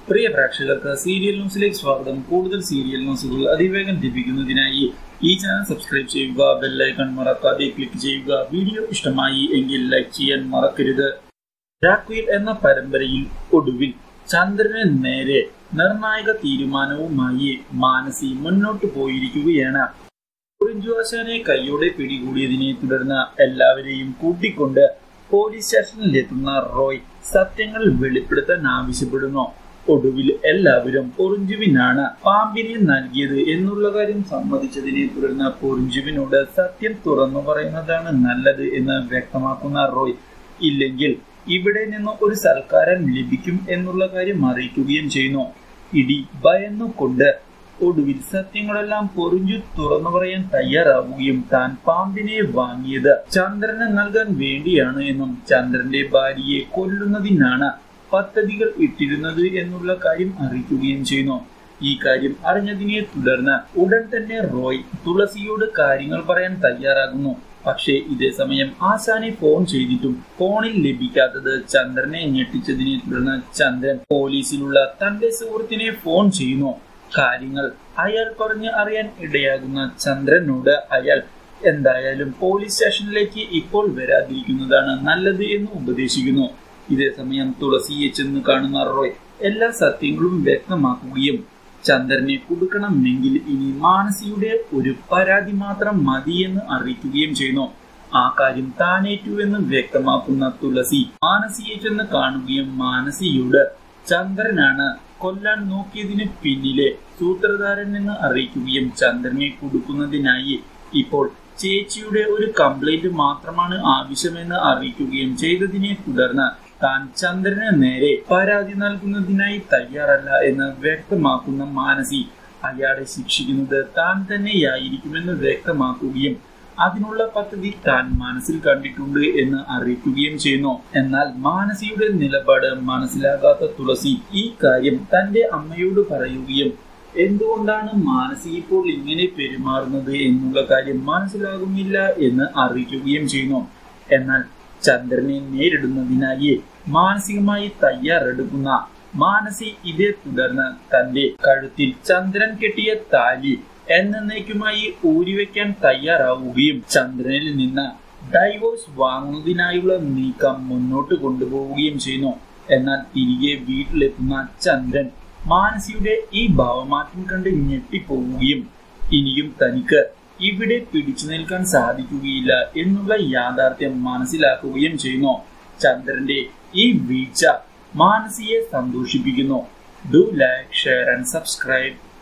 പ്രിയ പ്രേക്ഷകർക്ക് സീരിയൽ ന്യൂസിലേക്ക് സ്വാഗതം കൂടുതൽ സീരിയൽ ന്യൂസുകൾ അതിവേഗം ലഭിക്കുന്നതിനായി ഈ ചാനൽ സബ്സ്ക്രൈബ് ചെയ്യുക ബെല്ലൈക്കൺ മറക്കാതെ ക്ലിക്ക് ചെയ്യുക വീഡിയോ ഇഷ്ടമായി എങ്കിൽ ലൈക്ക് ചെയ്യാൻ മറക്കരുത് രാക്വീൽ എന്ന പരമ്പരയിൽ ഒടുവിൽ ചന്ദ്രന് നേരെ നിർണായക തീരുമാനവുമായി മാനസി മുന്നോട്ട് പോയിരിക്കുകയാണ് കുറിഞ്ചുവാശാനെ കൈയോടെ പിടികൂടിയതിനെ തുടർന്ന് എല്ലാവരെയും കൂട്ടിക്കൊണ്ട് പോലീസ് സ്റ്റേഷനിലെത്തുന്ന റോയ് സത്യങ്ങൾ വെളിപ്പെടുത്താൻ ആവശ്യപ്പെടുന്നു ഒടുവിൽ എല്ലാവരും പൊറിഞ്ചുവിനാണ് പാമ്പിനെ നൽകിയത് എന്നുള്ള കാര്യം സമ്മതിച്ചതിനെ തുടർന്ന് പൊറിഞ്ചുവിനോട് സത്യം തുറന്നു പറയുന്നതാണ് നല്ലത് എന്ന് വ്യക്തമാക്കുന്ന റോയ് ഇല്ലെങ്കിൽ ഇവിടെ നിന്ന് ഒരു സൽക്കാരം ലഭിക്കും എന്നുള്ള കാര്യം അറിയിക്കുകയും ചെയ്യുന്നു ഇടി ഭയന്നുകൊണ്ട് ഒടുവിൽ സത്യങ്ങളെല്ലാം പൊറിഞ്ചു തുറന്നു പറയാൻ തയ്യാറാവുകയും താൻ പാമ്പിനെ വാങ്ങിയത് ചന്ദ്രന് നൽകാൻ വേണ്ടിയാണ് എന്നും ചന്ദ്രന്റെ ഭാര്യയെ കൊല്ലുന്നതിനാണ് പദ്ധതികൾ ഇട്ടിരുന്നത് എന്നുള്ള കാര്യം അറിയിക്കുകയും ചെയ്യുന്നു ഈ കാര്യം അറിഞ്ഞതിനെ തുടർന്ന് ഉടൻ തന്നെ റോയ് തുളസിയോട് കാര്യങ്ങൾ പറയാൻ തയ്യാറാകുന്നു പക്ഷേ ഇതേ സമയം ആശാനെ ഫോൺ ചെയ്തിട്ടും ഫോണിൽ ലഭിക്കാത്തത് ചന്ദ്രനെ ഞെട്ടിച്ചതിനെ തുടർന്ന് ചന്ദ്രൻ പോലീസിലുള്ള തന്റെ സുഹൃത്തിനെ ഫോൺ ചെയ്യുന്നു കാര്യങ്ങൾ അയാൾ പറഞ്ഞ് അറിയാൻ ഇടയാകുന്ന ചന്ദ്രനോട് അയാൾ എന്തായാലും പോലീസ് സ്റ്റേഷനിലേക്ക് ഇപ്പോൾ വരാതിരിക്കുന്നതാണ് നല്ലത് എന്ന് ഉപദേശിക്കുന്നു ഇതേ സമയം തുളസിയെ ചെന്ന് കാണുന്ന റോയ് എല്ലാ സത്യങ്ങളും വ്യക്തമാക്കുകയും ചന്ദ്രനെ കൊടുക്കണമെങ്കിൽ ഇനി മാനസിയുടെ ഒരു പരാതി മാത്രം മതിയെന്ന് അറിയിക്കുകയും ചെയ്യുന്നു ആ കാര്യം താനേറ്റു എന്ന് വ്യക്തമാക്കുന്ന തുളസി മാനസിയെ ചെന്ന് കാണുകയും മാനസിയോട് ചന്ദ്രനാണ് കൊല്ലാൻ നോക്കിയതിന് പിന്നിലെ സൂത്രധാരൻ എന്ന് അറിയിക്കുകയും ചന്ദ്രനെ കൊടുക്കുന്നതിനായി ഇപ്പോൾ ചേച്ചിയുടെ ഒരു കംപ്ലൈന്റ് മാത്രമാണ് ആവശ്യമെന്ന് അറിയിക്കുകയും ചെയ്തതിനെ തുടർന്ന് താൻ ചന്ദ്രന് നേരെ പരാതി നൽകുന്നതിനായി തയ്യാറല്ല എന്ന് വ്യക്തമാക്കുന്ന മാനസി അയാളെ ശിക്ഷിക്കുന്നത് താൻ തന്നെയായിരിക്കുമെന്ന് വ്യക്തമാക്കുകയും അതിനുള്ള പദ്ധതി താൻ മനസ്സിൽ കണ്ടിട്ടുണ്ട് എന്ന് അറിയിക്കുകയും ചെയ്യുന്നു എന്നാൽ മാനസിയുടെ നിലപാട് മനസ്സിലാകാത്ത തുളസി ഈ കാര്യം തന്റെ അമ്മയോട് പറയുകയും എന്തുകൊണ്ടാണ് മാനസി ഇപ്പോൾ ഇങ്ങനെ പെരുമാറുന്നത് എന്നുള്ള കാര്യം മനസ്സിലാകുന്നില്ല എന്ന് അറിയിക്കുകയും ചെയ്യുന്നു എന്നാൽ ചന്ദ്രനെ നേരിടുന്നതിനായി മാനസികമായി തയ്യാറെടുക്കുന്ന മാനസി ഇതേ തുടർന്ന് തന്റെ കഴുത്തിൽ ചന്ദ്രൻ കെട്ടിയ താലി എന്നേക്കുമായി ഊരിവെക്കാൻ തയ്യാറാവുകയും ചന്ദ്രനിൽ നിന്ന് ഡൈവോഴ്സ് വാങ്ങുന്നതിനായുള്ള നീക്കം മുന്നോട്ട് കൊണ്ടുപോവുകയും ചെയ്യുന്നു എന്നാൽ തിരികെ വീട്ടിലെത്തുന്ന ചന്ദ്രൻ മാനസിയുടെ ഈ ഭാവമാറ്റം കണ്ട് ഞെട്ടിപ്പോവുകയും ഇനിയും തനിക്ക് ഇവിടെ പിടിച്ചു നിൽക്കാൻ സാധിക്കുകയില്ല എന്നുള്ള യാഥാർത്ഥ്യം മനസ്സിലാക്കുകയും ചെയ്യുന്നു ചന്ദ്രന്റെ ഈ വീഴ്ച മാനസിയെ സന്തോഷിപ്പിക്കുന്നു do like share and subscribe